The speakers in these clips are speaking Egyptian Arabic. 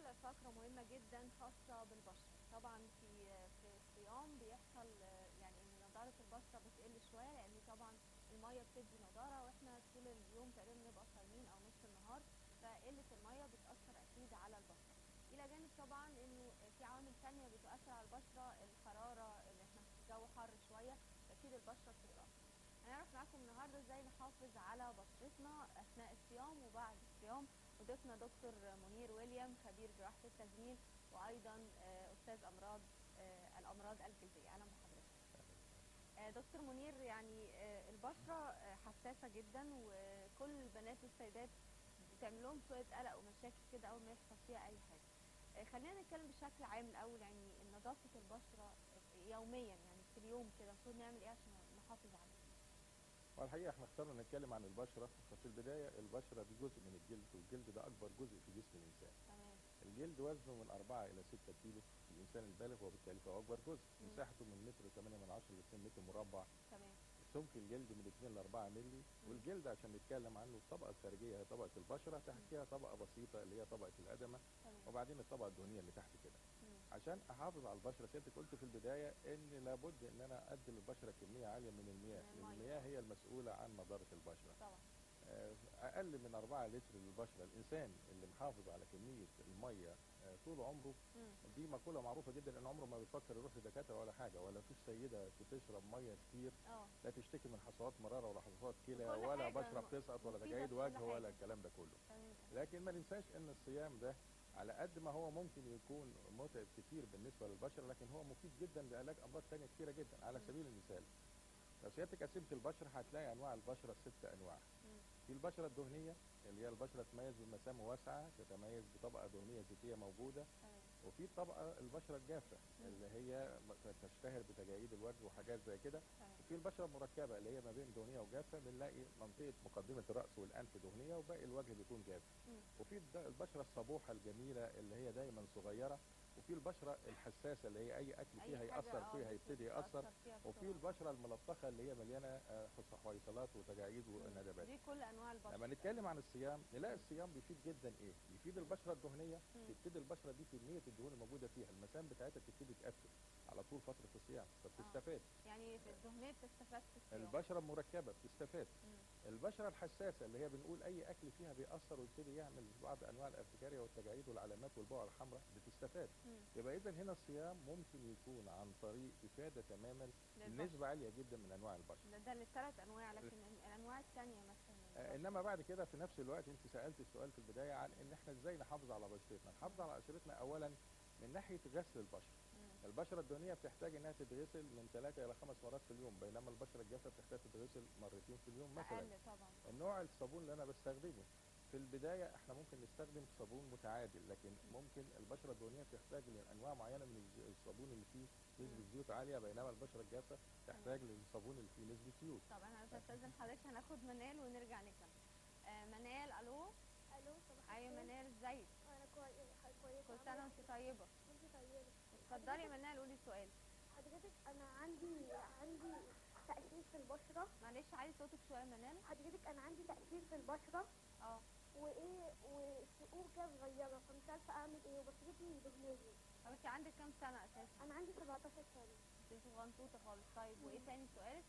فقرة مهمة جدا خاصة بالبشرة طبعا في في الصيام بيحصل آه، يعني ان نضارة البشرة بتقل شوية لان طبعا المية بتدي نضارة واحنا طول اليوم تقريبا بنبقى صايمين او نص النهار فقلة المية بتأثر اكيد على البشرة الى جانب طبعا انه في عوامل تانية بتأثر على البشرة الحرارة اللي احنا في الجو حر شوية اكيد البشرة بتتأثر هنعرف معاكم النهارده ازاي نحافظ على بشرتنا اثناء الصيام وبعد الصيام وضيفنا دكتور منير ويليام خبير جراحه التجميل وايضا آه، استاذ امراض آه، الامراض الجلديه اهلا بحضرتك آه، دكتور منير يعني آه، البشره آه، حساسه جدا وكل البنات والسيدات بتعمل لهم شويه قلق ومشاكل كده اول ما يحصل فيها اي حاجه آه، خلينا نتكلم بشكل عام الاول يعني نظافه البشره يوميا يعني في اليوم كده المفروض نعمل ايه عشان نحافظ عليها والحقيقه احنا اخترنا نتكلم عن البشره ففي البدايه البشره دي جزء من الجلد والجلد ده اكبر جزء في جسم الانسان تمام الجلد وزنه من 4 الى 6 كيلو في الانسان البالغ وبالتالي فهو اكبر جزء مم. مساحته من متر 8 من 10 ل 2 متر مربع تمام سمك الجلد من 2 ل 4 مللي والجلد عشان نتكلم عنه الطبقه الخارجيه هي طبقه البشره تحتها طبقه بسيطه اللي هي طبقه الادمه تمام وبعدين الطبقه الدهنيه اللي تحت كده مم. عشان احافظ على البشره سيادتك قلت في البدايه ان لابد ان انا ادي للبشره كميه عاليه من المياه من لان المية. المياه هي المسؤوله عن نضاره البشره طبعا آه، اقل من 4 لتر للبشره الانسان اللي محافظ على كميه الميه آه، طول عمره مم. دي مقوله معروفه جدا ان عمره ما بيفكر يروح لدكاتره ولا حاجه ولا فيش سيده بتشرب ميه كتير اه لا تشتكي من حصوات مراره ولا حصوات كلى كل ولا حاجة بشره م- بتسقط ولا مفيدة تجاعيد في كل وجه ولا حاجة. الكلام ده كله تمام لكن ما ننساش ان الصيام ده على قد ما هو ممكن يكون متعب كتير بالنسبه للبشره لكن هو مفيد جدا لعلاج امراض تانية كتيره جدا على مم. سبيل المثال لو سيادتك قسمت البشره هتلاقي انواع البشره ست انواع مم. في البشره الدهنيه اللي هي البشره تتميز بمسام واسعه تتميز بطبقه دهنيه زيتيه موجوده تمام وفي الطبقه البشره الجافه مم. اللي هي م- تشتهر بتجاعيد الوجه وحاجات زي كده تمام وفي البشره المركبه اللي هي ما بين دهنيه وجافه بنلاقي منطقه مقدمه الراس والانف دهنيه وباقي الوجه بيكون جاف مم. وفي الد- البشره الصبوحه الجميله اللي هي دايما صغيره وفي البشره الحساسه اللي هي اي اكل أي فيها حاجة ياثر آه فيها يبتدي ياثر فيها وفي بسرعة. البشره الملطخه اللي هي مليانه آه، حص- حويصلات وتجاعيد مم. وندبات دي كل انواع البشره لما نتكلم عن الصيام نلاقي الصيام بيفيد جدا ايه؟ بيفيد البشره الدهنيه مم. تبتدي البشره دي كميه الدهون الموجوده فيها المسام بتاعتها تبتدي تقفل على طول فتره الصيام فبتستفاد يعني في الدهنيه بتستفاد في الصيام البشره المركبه بتستفاد مم. البشره الحساسه اللي هي بنقول اي اكل فيها بيأثر ويبتدي يعمل بعض انواع الارتكاريه والتجاعيد والعلامات والبقع الحمراء بتستفاد مم. يبقى اذا هنا الصيام ممكن يكون عن طريق افاده تماما للبشرة. نسبه عاليه جدا من انواع البشره ده, ده للثلاث انواع لكن ال- الانواع الثانيه مثلا آه، انما بعد كده في نفس الوقت انت سالت السؤال في البدايه عن ان احنا ازاي نحافظ على بشرتنا نحافظ على بشرتنا اولا من ناحيه غسل البشره مم. البشره الدهنيه بتحتاج انها تتغسل من ثلاثة الى خمس مرات في اليوم بينما البشره الجافه بتحتاج تتغسل مرتين في اليوم مثلا اقل طبعا النوع الصابون اللي انا بستخدمه في البدايه احنا ممكن نستخدم صابون متعادل لكن ممكن البشره الدهنيه تحتاج لانواع معينه من الز- الصابون اللي فيه نسبه زيوت عاليه بينما البشره الجافه تحتاج للصابون اللي فيه نسبه زيوت طب انا عايزه استاذن حضرتك هناخد منال ونرجع نكمل آه منال الو الو صباح ايوه الخير. منال ازيك انا كويس كويسه كل سنه وانت طيبه وانت طيبه اتفضلي يا منال قولي سؤال حضرتك انا عندي عندي تأثير في البشرة معلش عايز صوتك شويه يا منال حضرتك انا عندي تأثير في البشرة اه وايه وشقور كده صغيرة فمش عارفة اعمل ايه وبشرتي دهنية طب انت عندك كام سنه اساسا انا عندي 17 سنة انت صغنطوطه خالص طيب وايه تاني سؤالك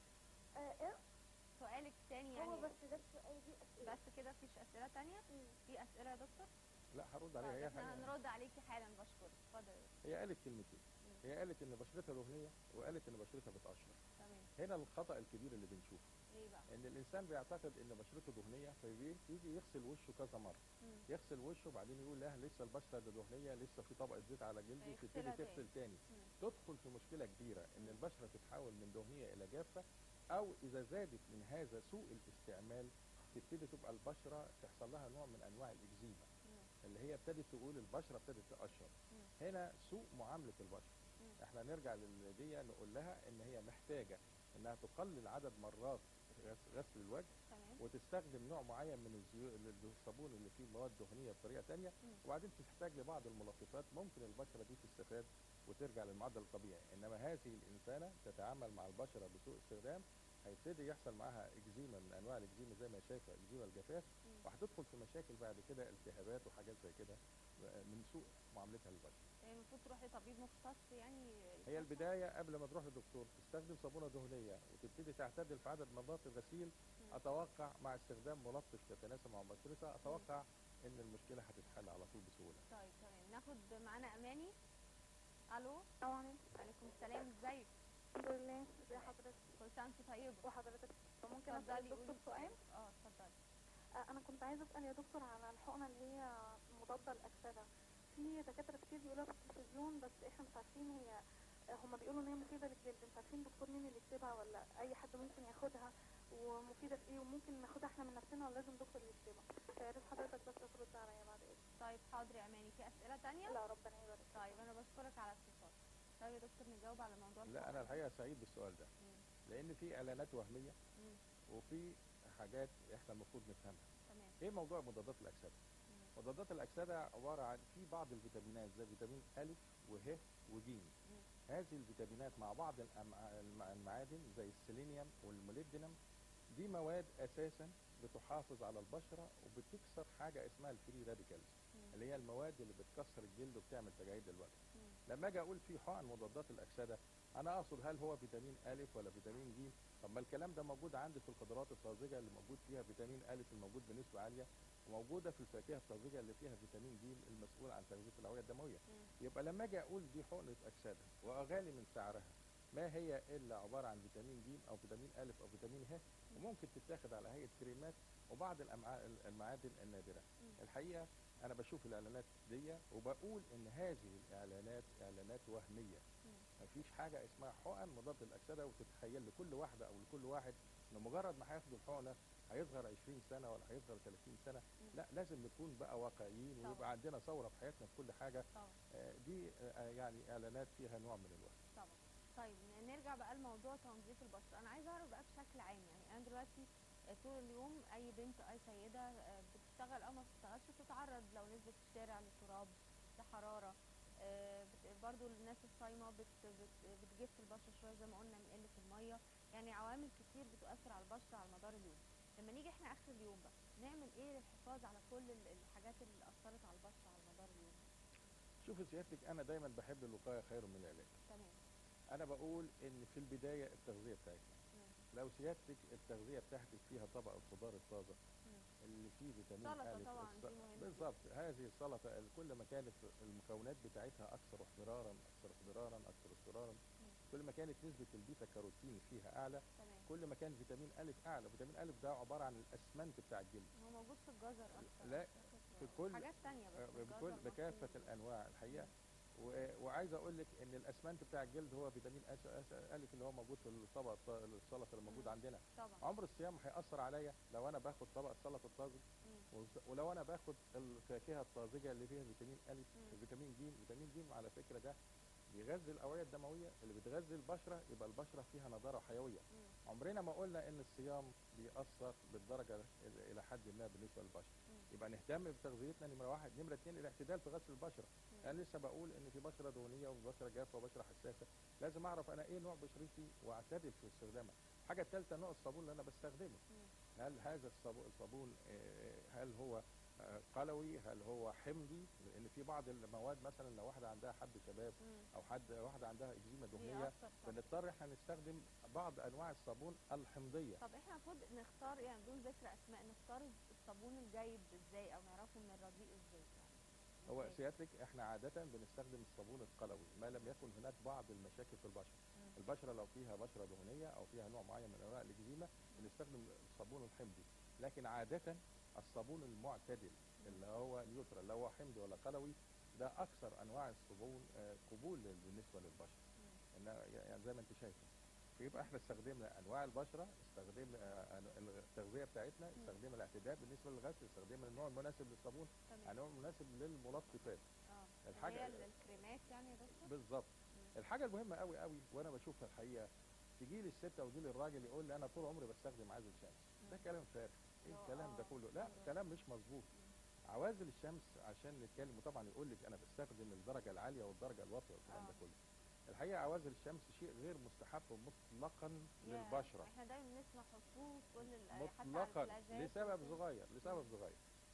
آه ايه سؤالك تاني هو يعني بس ده السؤال دي أسئلة بس كده مفيش اسئله تانية مم. في اسئله يا دكتور لا هرد طيب عليها هي احنا حاجة- هنرد عليكي حالا بشكرك اتفضل هي قالت كلمتين مم. هي قالت ان بشرتها دهنيه وقالت ان بشرتها بتقشر تمام هنا الخطا الكبير اللي بنشوفه ليه بقى ان الانسان بيعتقد ان بشرته دهنيه فيجي يغسل وشه كذا مره مم. يغسل وشه وبعدين يقول لا لسه البشره ده دهنيه لسه في طبقه زيت على جلدي فيغسلها تبتدي تغسل تاني مم. تدخل في مشكله كبيره ان البشره تتحول من دهنيه الى جافه او اذا زادت من هذا سوء الاستعمال تبتدي تبقى البشره تحصل لها نوع من انواع الاكزيما مم. اللي هي ابتدت تقول البشره ابتدت تقشر مم. هنا سوء معامله البشره مم. احنا نرجع للدية نقول لها ان هي محتاجه انها تقلل عدد مرات غس- غسل الوجه تمام وتستخدم نوع معين من الزيو- الصابون اللي فيه مواد دهنيه بطريقه تانية مم. وبعدين تحتاج لبعض الملطفات ممكن البشره دي تستفاد وترجع للمعدل الطبيعي انما هذه الانسانه تتعامل مع البشره بسوء استخدام هيبتدي يحصل معاها اكزيما من انواع الاكزيما زي ما شايفه اكزيما الجفاف مم. وهتدخل في مشاكل بعد كده التهابات وحاجات زي كده من سوء معاملتها للبشره هي المفروض تروح لطبيب مختص يعني هي يشوفها؟ البدايه قبل ما تروح للدكتور تستخدم صابونه دهنيه وتبتدي تعتدل في عدد مرات الغسيل مم. اتوقع مع استخدام ملطف يتناسب مع بشرتها اتوقع ان المشكله هتتحل على طول بسهوله طيب تمام ناخد معانا اماني الو طبعا عليكم السلام ازيك الحمد لله ازي حضرتك كل سنه وانت طيبه وحضرتك ممكن اسال اتفضلي الدكتور قولي سؤال اه اتفضلي آه، انا كنت عايزه اسال يا دكتور على الحقنه اللي هي مضاده للاكسده في دكاتره كتير بيقولوها في التلفزيون بس احنا مش عارفين هي هم بيقولوا ان هي مفيده للجلد مش عارفين دكتور مين اللي يكتبها ولا اي حد ممكن ياخدها ومفيده في ايه وممكن ناخدها احنا من نفسنا ولا لازم دكتور يكتبها فيا ريت حضرتك بس ترد عليا بعد اذنك طيب حاضر يا اماني في اسئله تانية لا ربنا يبارك فيك. طيب انا بشكرك على اتصالك طيب يا دكتور نجاوب على موضوع لا الحقن. انا الحقيقه سعيد بالسؤال ده مم. لان في اعلانات وهميه مم. وفي حاجات احنا المفروض نفهمها تمام ايه موضوع مضادات الاكسده مم. مضادات الاكسده عباره عن في بعض الفيتامينات زي فيتامين ا وه وج مم. هذه الفيتامينات مع بعض الأم- الم- المعادن زي السيلينيوم والموليبدينم دي مواد اساسا بتحافظ على البشره وبتكسر حاجه اسمها الفري راديكالز مم. اللي هي المواد اللي بتكسر الجلد وبتعمل تجاعيد للوجه مم. لما اجي اقول في حقن مضادات الاكسده انا اقصد هل هو فيتامين ا ولا فيتامين ج طب ما الكلام ده موجود عندي في الخضروات الطازجه اللي موجود فيها فيتامين ا الموجود بنسبه عاليه وموجوده في الفاكهه الطازجه اللي فيها فيتامين ج المسؤول عن تغذيه الاوعيه الدمويه مم. يبقى لما اجي اقول دي حقنه اكسده واغالي من سعرها ما هي الا عباره عن فيتامين ج او فيتامين ا او فيتامين ه وممكن تتاخد على هيئه كريمات وبعض الأمعاء- المعادن النادره مم. الحقيقه انا بشوف الاعلانات دي وبقول ان هذه الاعلانات اعلانات وهميه مم. مفيش حاجه اسمها حقن مضاد الاكسده وتتخيل لكل واحده او لكل واحد ان مجرد ما هياخدوا الحقنه هيصغر 20 سنه ولا هيصغر 30 سنه مم. لا لازم نكون بقى واقعيين طبعا. ويبقى عندنا ثوره في حياتنا في كل حاجه طبعا آه، دي آه، يعني اعلانات فيها نوع من الوهم طبعا طيب ن- نرجع بقى لموضوع تنظيف البشره انا عايزه اعرف بقى بشكل عام يعني انا دلوقتي آه، طول اليوم اي بنت اي سيده آه، بتشتغل او ما بتشتغلش بتتعرض لو نزلت الشارع لتراب لحراره آه، بت- برضو الناس الصايمه بت بت بتجف البشره شويه زي ما قلنا من قله الميه يعني عوامل كتير بتؤثر على البشره على مدار اليوم لما نيجي احنا اخر اليوم بقى نعمل ايه للحفاظ على كل ال- الحاجات اللي اثرت على البشره على مدار اليوم شوف سيادتك انا دايما بحب الوقايه خير من العلاج تمام انا بقول ان في البدايه التغذيه بتاعتنا مم. لو سيادتك التغذيه بتاعتك فيها طبق الخضار الطازه مم. اللي فيه فيتامين سلطة أ طبعاً الص- دي مهمة بالظبط هذه السلطه كل ما كانت المكونات بتاعتها اكثر احمرارا اكثر اخضرارا اكثر اصفرارا كل ما كانت نسبه البيتا كاروتين فيها اعلى تمام كل ما كان فيتامين أ اعلى فيتامين أ ده عباره عن الاسمنت بتاع الجلد هو موجود في الجزر اكتر لا، أعتقد، في و- كل- حاجات تانية بس آه، الجزر بكل مصري بكافه و- الانواع الحقيقه و- وعايز اقول لك ان الاسمنت بتاع الجلد هو فيتامين أ الف اللي هو موجود في الطبق الط- السلطه اللي موجود مم. عندنا طبعا عمر الصيام هيأثر عليا لو انا باخد طبق السلطه الطازج مم. وز- ولو انا باخد الفاكهه الطازجه اللي فيها فيتامين ا مم. وفيتامين ج فيتامين ج على فكره ده بيغذي الاوعيه الدمويه اللي بتغذي البشره يبقى البشره فيها نضاره وحيويه مم. عمرنا ما قلنا ان الصيام بيأثر بالدرجه ال- الى حد ما بالنسبه للبشره مم. يبقى نهتم بتغذيتنا نمره واحد نمره اتنين الاعتدال في غسل البشره مم. انا لسه بقول ان في بشره دهنيه وبشره جافه وبشره حساسه لازم اعرف انا ايه نوع بشرتي واعتدل في استخدامها الحاجه الثالثه نوع الصابون اللي انا بستخدمه مم. هل هذا الصابو- الصابون آه، هل هو آه، قلوي هل هو حمضي لان في بعض المواد مثلا لو واحده عندها حب شباب مم. او حد واحده عندها اكزيما دهنيه بيأثر طبعا. بنضطر احنا نستخدم بعض انواع الصابون الحمضيه طب احنا المفروض نختار يعني بدون ذكر اسماء نختار الصابون الجيد ازاي او نعرفه من الرديء ازاي يعني هو إزاي؟ سيادتك احنا عاده بنستخدم الصابون القلوي ما لم يكن هناك بعض المشاكل في البشره مم. البشره لو فيها بشره دهنيه او فيها نوع معين من انواع الاكزيما بنستخدم الصابون الحمضي لكن عاده الصابون المعتدل اللي هو نيوترال لا هو حمضي ولا قلوي ده اكثر انواع الصابون آه، قبول بالنسبه للبشره مم. ان يعني زي ما انت شايفه فيبقى احنا استخدمنا انواع البشره استخدمنا آه، أن- التغذيه بتاعتنا استخدمنا الاعتدال بالنسبه للغسل استخدمنا النوع المناسب للصابون تمام النوع المناسب للملطفات اه الحاجة- الحاجة هي الكريمات يعني يا دكتور بالظبط مم. الحاجه المهمه قوي قوي وانا بشوفها الحقيقه تجي لي الست او يجي لي الراجل يقول لي انا طول عمري بستخدم عازل شمس ده مم. كلام فارغ ايه هو الكلام ده آه، كله لا أيوة. كلام مش مظبوط عوازل الشمس عشان نتكلم وطبعا يقول لك انا بستخدم الدرجه العاليه والدرجه الواطيه والكلام آه. ده كله الحقيقه عوازل الشمس شيء غير مستحب مطلقا يا، للبشره احنا دايما نسمع حطوه كل ال- حتى على مطلقا البلاجات لسبب وكده. صغير لسبب صغير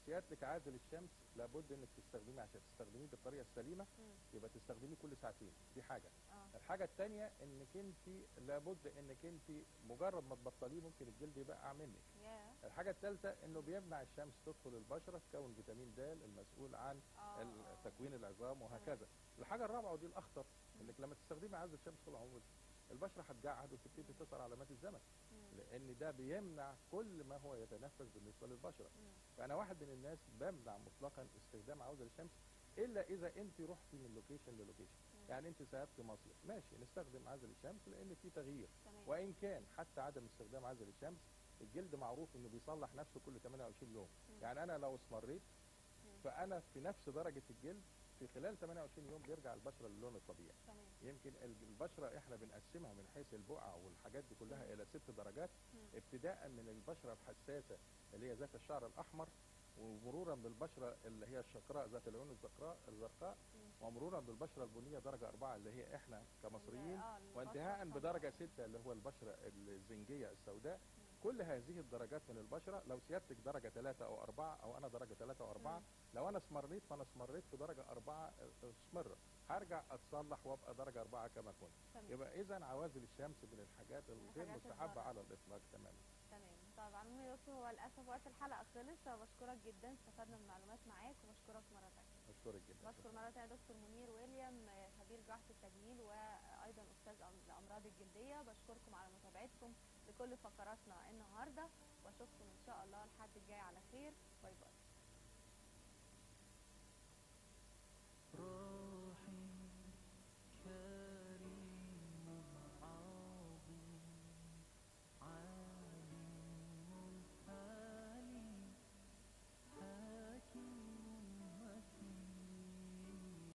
سيادتك عازل الشمس لابد انك تستخدميه عشان تستخدميه بالطريقه السليمه مم. يبقى تستخدميه كل ساعتين دي حاجه اه الحاجه الثانيه انك انت لابد انك انت مجرد ما تبطليه ممكن الجلد يبقع منك يا الحاجه الثالثه انه بيمنع الشمس تدخل البشره تكون فيتامين د المسؤول عن اه ال- آه. تكوين العظام وهكذا الحاجه الرابعه ودي الاخطر انك لما تستخدمي عزل الشمس طول عمرك البشره هتجعد وتبتدي تظهر علامات الزمن مم. لان ده بيمنع كل ما هو يتنفس بالنسبه للبشره مم. فانا واحد من الناس بمنع مطلقا استخدام عوزل الشمس الا اذا انت رحتي من لوكيشن للوكيشن مم. يعني انت سافرت مصيف ماشي نستخدم عزل الشمس لان في تغيير تمام وان كان حتى عدم استخدام عزل الشمس الجلد معروف انه بيصلح نفسه كل 28 يوم مم. يعني انا لو اسمريت مم. فانا في نفس درجه الجلد في خلال 28 يوم بيرجع البشره للون الطبيعي تمام يمكن ال- البشره احنا بنقسمها من حيث البقع والحاجات دي كلها مم. الى ست درجات مم. ابتداء من البشره الحساسه اللي هي ذات الشعر الاحمر ومرورا بالبشره اللي هي الشقراء ذات العيون الزرقاء الزرقاء مم. ومرورا بالبشره البنيه درجه أربعة اللي هي احنا كمصريين ال- آه، البشرة وانتهاء الحمراء. بدرجه ستة اللي هو البشره الزنجيه السوداء كل هذه الدرجات من البشره لو سيادتك درجه ثلاثة او أربعة او انا درجه ثلاثة او أربعة مم. لو انا اسمريت فانا اسمريت في درجه أربعة اسمر هرجع اتصلح وابقى درجه أربعة كما كنت تمام يبقى اذا عوازل الشمس من الحاجات الغير الحاجات مستحبه الضارة. على الاطلاق تماما تمام طيب على العموم يا دكتور هو للاسف وقت الحلقه خلص فبشكرك جدا استفدنا من معلومات معاك وبشكرك مره ثانيه اشكرك جدا بشكر مره ثانيه دكتور منير ويليام آه، خبير جراحه التجميل وايضا استاذ أم- الامراض الجلديه بشكركم على متابعتكم لكل فقراتنا النهارده واشوفكم ان شاء الله الحد الجاي على خير باي باي